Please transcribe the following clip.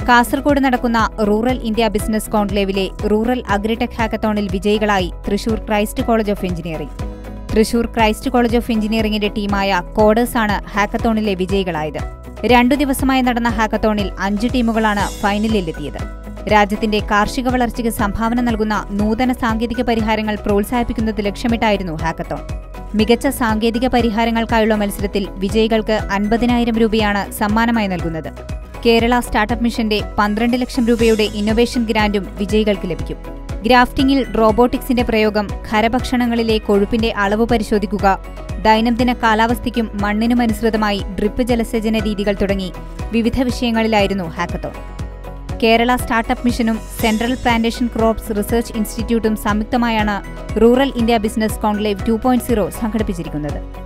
കാസർഗോഡ് നടക്കുന്ന rural India business കോൺക്ലേവിലെ rural agritech ഹാക്കത്തോണിൽ വിജയികളായി Thrissur Christ college of engineering Thrissur Christ college of എഞ്ചിനീയറിംഗിന്റെ ടീമായ കോഡേഴ്സാണ് ഹാക്കത്തോണിലെ വിജയികളായത് രണ്ടു ദിവസമായി നടന്ന ഹാക്കത്തോണിൽ അഞ്ച് ടീമുകളാണ് ഫൈനലിലെത്തിയത് രാജ്യത്തിന്റെ കാർഷിക വളർച്ചയ്ക്ക് സംഭാവന നൽകുന്ന നൂതന സാങ്കേതിക പരിഹാരങ്ങൾ പ്രോത്സാഹിപ്പിക്കുന്നത് ലക്ഷ്യമിട്ടായിരുന്നു ഹാക്കത്തോൺ മികച്ച സാങ്കേതിക പരിഹാരങ്ങൾക്കായുള്ള മത്സരത്തിൽ വിജയികൾക്ക് അൻപതിനായിരം രൂപയാണ് സമ്മാനമായി നൽകുന്നത് കേരള സ്റ്റാർട്ടപ്പ് മിഷന്റെ പന്ത്രണ്ട് ലക്ഷം രൂപയുടെ ഇന്നൊവേഷൻ ഗ്രാന്റും വിജയികൾക്ക് ലഭിക്കും ഗ്രാഫ്റ്റിംഗിൽ റോബോട്ടിക്സിന്റെ പ്രയോഗം ഖരഭക്ഷണങ്ങളിലെ കൊഴുപ്പിന്റെ അളവ് പരിശോധിക്കുക ദൈനംദിന കാലാവസ്ഥയ്ക്കും മണ്ണിനും അനുസൃതമായി ഡ്രിപ്പ് ജലസേചന രീതികൾ തുടങ്ങി വിവിധ വിഷയങ്ങളിലായിരുന്നു ഹാക്കത്തോൺ കേരള സ്റ്റാർട്ടപ്പ് മിഷനും സെൻട്രൽ പ്ലാന്റേഷൻ ക്രോപ്സ് റിസർച്ച് ഇൻസ്റ്റിറ്റ്യൂട്ടും സംയുക്തമായാണ് rural India business conclave two point zero സംഘടിപ്പിച്ചിരിക്കുന്നത്